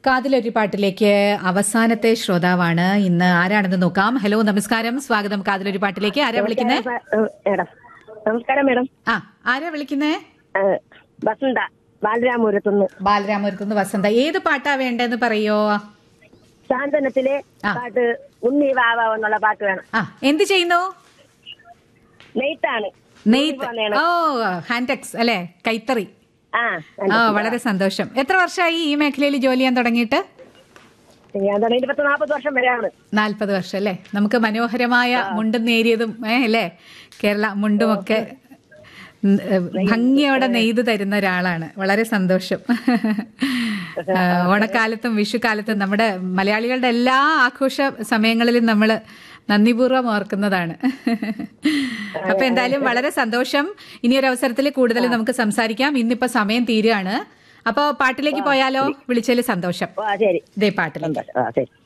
കാതിലൊരു പാട്ടിലേക്ക് അവസാനത്തെ ശ്രോതാവാണ് ഇന്ന് ആരാണെന്ന് നോക്കാം ഹലോ നമസ്കാരം സ്വാഗതം കാതിലൊരു പാട്ടിലേക്ക് ആരാ വിളിക്കുന്നേ മേഡം നമസ്കാരം മേഡം ആ ആരാ വിളിക്കുന്നേ ഏഹ്, വസന്ത ബാലരാമപുരത്തുനിന്ന് ബാലരാമപുരത്തുനിന്ന് വസന്ത ഏത് പാട്ടാ വേണ്ടെന്ന് പറയോ സാന്ത്വനത്തിലെ ആ. പാട്ട് ഉണ്ണി വാവ എന്നുള്ള പാട്ട് വേണം ആ എന്ത് ചെയ്യുന്നു നെയ്ത്താണ് നെയ്ത്ത് പോന്നെയാണ്. ഓ ഹാൻഡെക്സ് അല്ലെ കൈത്തറി ആ ആ വളരെ സന്തോഷം എത്ര വർഷമായി ഈ മേഖലയിൽ ജോലി ചെയ്യാൻ തുടങ്ങിയിട്ട് ഞാൻ തുടങ്ങിയിട്ട് പത്ത് നാൽപ്പത് വർഷം വരെയാണ് നാൽപ്പത് വർഷം അല്ലേ നമുക്ക് മനോഹരമായ മുണ്ടും നേരിയതും ഏ അല്ലേ കേരള മുണ്ടുമൊക്കെ ഉം, ഏ, ഭംഗിയോടെ നെയ്ത് തരുന്ന ഒരാളാണ് വളരെ സന്തോഷം ആ, ഓണക്കാലത്തും വിഷുക്കാലത്തും നമ്മുടെ മലയാളികളുടെ എല്ലാ ആഘോഷ സമയങ്ങളിലും നമ്മൾ നന്ദിപൂർവ്വം ഓർക്കുന്നതാണ് അപ്പൊ എന്തായാലും വളരെ സന്തോഷം ഇനി ഒരു അവസരത്തിൽ കൂടുതൽ നമുക്ക് സംസാരിക്കാം ഇന്നിപ്പോ സമയം തീരുകയാണ് അപ്പൊ പാട്ടിലേക്ക് പോയാലോ വിളിച്ചതിൽ സന്തോഷം ഓ ശരി ഇതേ പാട്ടിലേക്ക് ആ ശരി